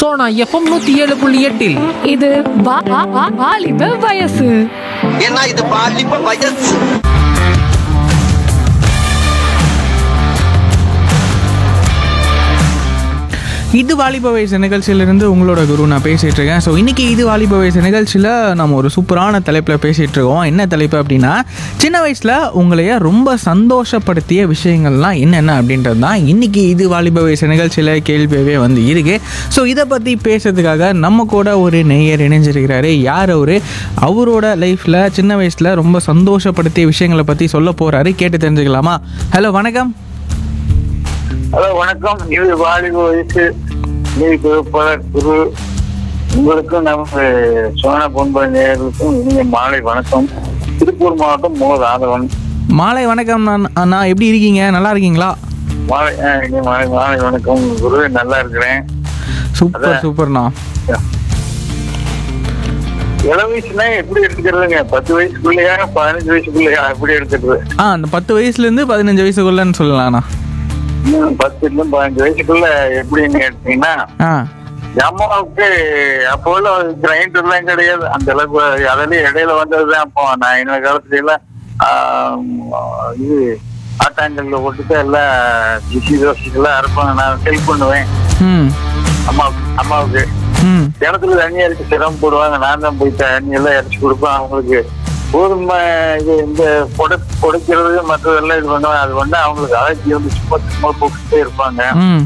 Sona FM நூத்தி ஏழு புள்ளி எட்டில் இது வா- வா- வா- வாலிப வயசு ஏன்னா இது பாலிப்ப வயசு இது வாலிப வயசு நிகழ்ச்சியிலிருந்து உங்களோட குரு நான் பேசிகிட்டு இருக்கேன் ஸோ இன்றைக்கி இது வாலிப வயசு நிகழ்ச்சியில் நம்ம ஒரு சூப்பரான தலைப்பில் பேசிகிட்டு இருக்கோம் என்ன தலைப்பு அப்படின்னா சின்ன வயசில் உங்களைய ரொம்ப சந்தோஷப்படுத்திய விஷயங்கள்லாம் என்னென்ன அப்படின்றது தான் இன்றைக்கி இது வாலிப வயசு நிகழ்ச்சியில் கேள்வியாகவே வந்து இருக்குது ஸோ இதை பற்றி பேசுறதுக்காக நம்ம கூட ஒரு நெய்யர் இணைஞ்சிருக்கிறாரு யார் அவரு அவரோட லைஃப்பில் சின்ன வயசில் ரொம்ப சந்தோஷப்படுத்திய விஷயங்களை பற்றி சொல்ல போகிறாரு கேட்டு தெரிஞ்சுக்கலாமா ஹலோ வணக்கம் ஹலோ வணக்கம் இது வாலிப வயசு நீதி தொகுப்பாளர் குரு உங்களுக்கும் நமக்கு சோழ பொன்பன் நேயர்களுக்கும் இனிய மாலை வணக்கம் திருப்பூர் மாவட்டம் மோ ராதவன் மாலை வணக்கம் நான் அண்ணா எப்படி இருக்கீங்க நல்லா இருக்கீங்களா மாலை ஆ, இனிய மாலை மாலை வணக்கம் குரு நல்லா இருக்கிறேன் சூப்பர் அதான். சூப்பர்ண்ணா இள வயசுனா எப்படி எடுத்துக்கிறதுங்க பத்து வயசுக்குள்ளேயா பதினஞ்சு வயசுக்குள்ளேயா எப்படி எடுத்துக்கிறது ஆ அந்த பத்து வயசுலேருந்து பதினஞ்சு வயசுக்குள்ளன்னு சொல்லலாம்ண்ணா இன்னும் பத்துல இருந்து பதினஞ்சு வயசுக்குள்ள எப்படின்னு எடுத்தீங்கன்னா ஆ அம்மாவுக்கு அப்போ உள்ள கிரைண்டர் எல்லாம் கிடையாது அந்த அளவுக்கு அதுலயும் இடையில வந்ததுதான் அப்போ நான் இந்த காலத்துல எல்லாம் ஆம், இது ஆட்டாங்கல்ல போட்டுட்டு எல்லாம் இட்லி தோசைக்கெல்லாம் அரைப்பாங்க நான் ஹெல்ப் பண்ணுவேன் ம் அம்மா அம்மாவுக்கு ம் கிணத்துல தண்ணி இறக்கி சிரமம் போடுவாங்க நான் தான் போய் தண்ணி எல்லாம் இறச்சி கொடுப்பேன் அவங்களுக்கு கோதுமை இது இந்த புடை புடைக்கிறது மற்றதெல்லாம் இது பண்ணுவேன் அது வந்து அவங்களுக்கு அழைச்சி வந்து சும்மா சும்மா போட்டுட்டே இருப்பாங்க ம்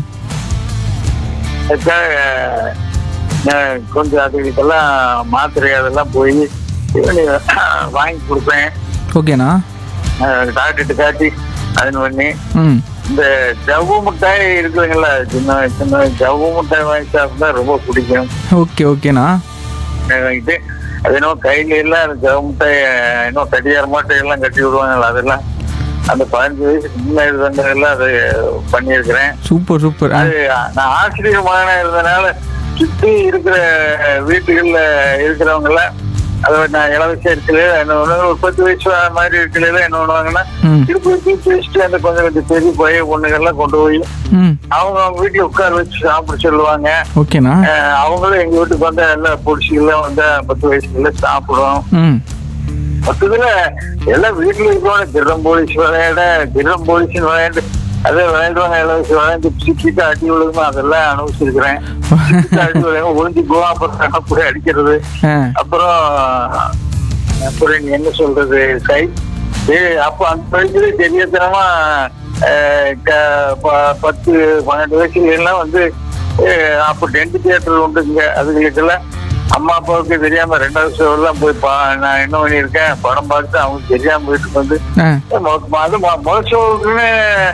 அதுக்காக நான் கொஞ்சம் அதுக்கெல்லாம் மாத்திரை அதெல்லாம் போய் இது வாங்கி கொடுப்பேன் ஓகேண்ணா அஹ் டாக்டர்கிட்ட காட்டி அது பண்ணி ம் இந்த ஜவ்வு மிட்டாய் இருக்குதுங்களா சின்ன சின்ன ஜவ்வு மிட்டாய் வாங்கி சாப்பிட்டா ரொம்ப பிடிக்கும் ஓகே ஓகேண்ணா நான் வாங்கிட்டு அது என்னமோ கையில எல்லாம் அந்த ஜவ்வு மிட்டாய் இன்னும் கடிகார மாட்டை எல்லாம் கட்டி விடுவாங்கல்ல அதெல்லாம் அந்த பதினஞ்சு வயசுக்கு முன்னாடி வந்ததெல்லாம் அது பண்ணியிருக்கிறேன் சூப்பர் சூப்பர் ஆ அது நான் ஆசிரியர் மகனா இருந்தனால சுத்தி இருக்கிற வீட்டுகள்ல இருக்கிறவங்க எல்லாம் அதை நான் இளவரசி இருக்கல என்ன பண்ணுவாங்க ஒரு பத்து வயசு மாதிரி இருக்கல என்ன பண்ணுவாங்கன்னா ம் திருப்பி தூக்கி வச்சுட்டு அந்த கொஞ்சம் கொஞ்சம் பெரிய பைய பொண்ணுகள்லாம் கொண்டு போய் ம் அவங்க அவங்க வீட்டுல உட்கார வச்சு சாப்பிட சொல்லுவாங்க ஓகேண்ணா அஹ் அவங்களும் எங்க வீட்டுக்கு வந்தா எல்லாம் பொடிச்சுகள்லாம் வந்தா பத்து வயசுல சாப்பிடுவோம் ம் மொத்தத்துல எல்லாம் வீட்டுல இருக்கவங்க திரம் போலீஸ் விளையாட திரம் போலீஸ் விளையாண்டு அதே விளையாடுவாங்க இலவசம் விளையாண்டு சிக்கிட்டு அடி விழுதுமா அதெல்லாம் அனுபவிச்சிருக்கிறேன் சிக்கிட்டு அடி விழுங்க ஒளிஞ்சு போவா அப்புறம் போய் அடிக்கிறது ஆ அப்புறம் அப்புறம் இங்க என்ன சொல்றது கை ஏய், அப்ப அந்த வயசுல தெரியத்தனமா அஹ், க- ப- பத்து பன்னெண்டு வயசுல எல்லாம் வந்து அஹ், அப்ப டென்ட் தியேட்டர் உண்டுங்க அதுகளுக்கெல்லாம் அம்மா அப்பாவுக்கு தெரியாம ரெண்டாவது ஷோ எல்லாம் போய் பா நான் என்ன பண்ணியிருக்கேன் படம் பார்த்து அவங்களுக்கு தெரியாம வீட்டுக்கு வந்து ஆ மொ- அது மொ- முதல் ஷோவுக்குன்னு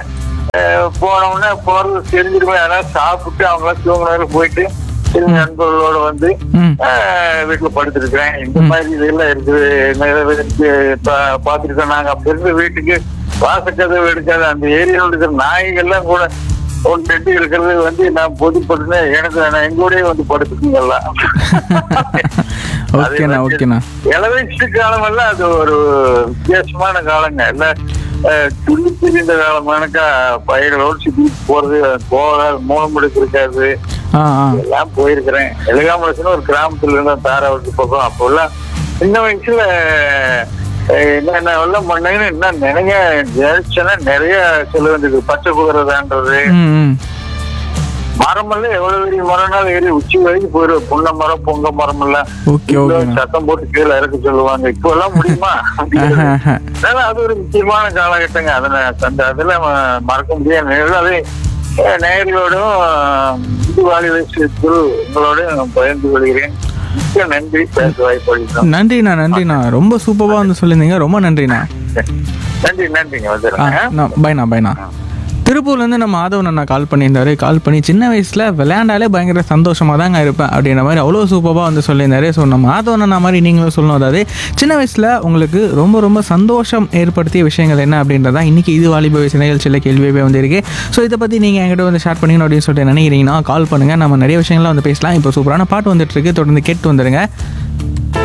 போனோம்னா போறது தெரிஞ்சிருமே அதனால சாப்பிட்டு அவங்களாம் தூங்கினாரு போயிட்டு திரும்பி நண்பர்களோட வந்து ம் ஆஹ் வீட்டுல படுத்திருக்கிறேன் இந்த மாதிரி இதெல்லாம் இருக்குது நிறைய பேருக்கு பா- பார்த்திருக்கோம் நாங்க அப்ப இருந்த வீட்டுக்கு வாசக்கதவு எடுக்காது அந்த ஏரியாவில் இருக்கிற நாய்கள்லாம் கூட ஒன்று ரெண்டு இருக்கிறது வந்து நான் பொதுப்படுத்தின எனக்கு நான் எங்களோடய வந்து படுத்துக்குங்கல்லாம் ஓகேண்ணா ஓகேண்ணா இளவயசு காலம் எல்லாம் அது ஒரு வித்தியாசமான காலங்க எல்லாம் அஹ், துள்ளி திரிந்த காலமானக்கா பயிர்களோடு சுத்தி போறது போக மூலம் முடுக்கு இருக்காது ஆ ஆ எல்லாம் போயிருக்கிறேன் எழுகாமலசுன்னு ஒரு கிராமத்துல இருந்தோம் தாராவூருக்கு பக்கம் அப்போல்லாம் சின்ன வயசுல அஹ், என்னென்ன எல்லாம் பண்ணீங்கன்னு என்ன நிறைய ஜெயிச்சனா நிறைய சொல்ல வேண்டியது பச்சை குதிரைதான்றது ம் ம் மரமெல்லாம் எவ்வளவு பெரிய மரம்னாலும் ஏறி உச்சி வரைக்கும் போயிடும் புன்ன மரம் பொங்க மரம் எல்லாம் ஓகே இவ்வளவு ஓகேண்ணா சத்தம் போட்டு கீழே இறக்க சொல்லுவாங்க இப்போ எல்லாம் முடியுமா ஆஹா, ஆஹா. அதனால அது ஒரு முக்கியமான காலகட்டங்க அதனை அந்த அதுல ம- மறக்க முடியாத நேரில் அது அஹ், நேயர்களோடும் இது வாலி வயசு குரு உங்களோட பகிர்ந்து கொள்கிறேன் மிக்க நன்றி பேச வாய்ப்பு அளித்தோம் நன்றிண்ணா நன்றிண்ணா ரொம்ப சூப்பராக வந்து சொல்லியிருந்தீங்க ரொம்ப நன்றிண்ணா நன்றி நன்றிங்க ஆ வந்துடுறேன் நான் பைண்ணா பைண்ணா திருப்பூர்லேருந்து நம்ம மாதவன் அண்ணா கால் பண்ணியிருந்தாரு கால் பண்ணி சின்ன வயசில் விளையாண்டாலே பயங்கர சந்தோஷமாக தாங்க இருப்பேன் அப்படின்ற மாதிரி அவ்வளோ சூப்பராக வந்து சொல்லியிருந்தாரு ஸோ நம்ம மாதவன் அண்ணா மாதிரி நீங்களும் சொல்லணும் அதாவது சின்ன வயசில் உங்களுக்கு ரொம்ப ரொம்ப சந்தோஷம் ஏற்படுத்திய விஷயங்கள் என்ன அப்படின்றதா இன்றைக்கி இது வாலிப வயசு நிகழ்ச்சியில் கேள்வியே வந்திருக்கு ஸோ இதை பற்றி நீங்கள் என்கிட்ட வந்து ஷேர் பண்ணிக்கணும் அப்படின்னு சொல்லிட்டு நினைக்கிறீங்கன்னா கால் பண்ணுங்கள் நம்ம நிறைய விஷயங்கள்லாம் வந்து பேசலாம் இப்போ சூப்பரான பாட்டு வந்துட்டு இருக்கு தொடர்ந்து கேட்டு வந்துடுங்க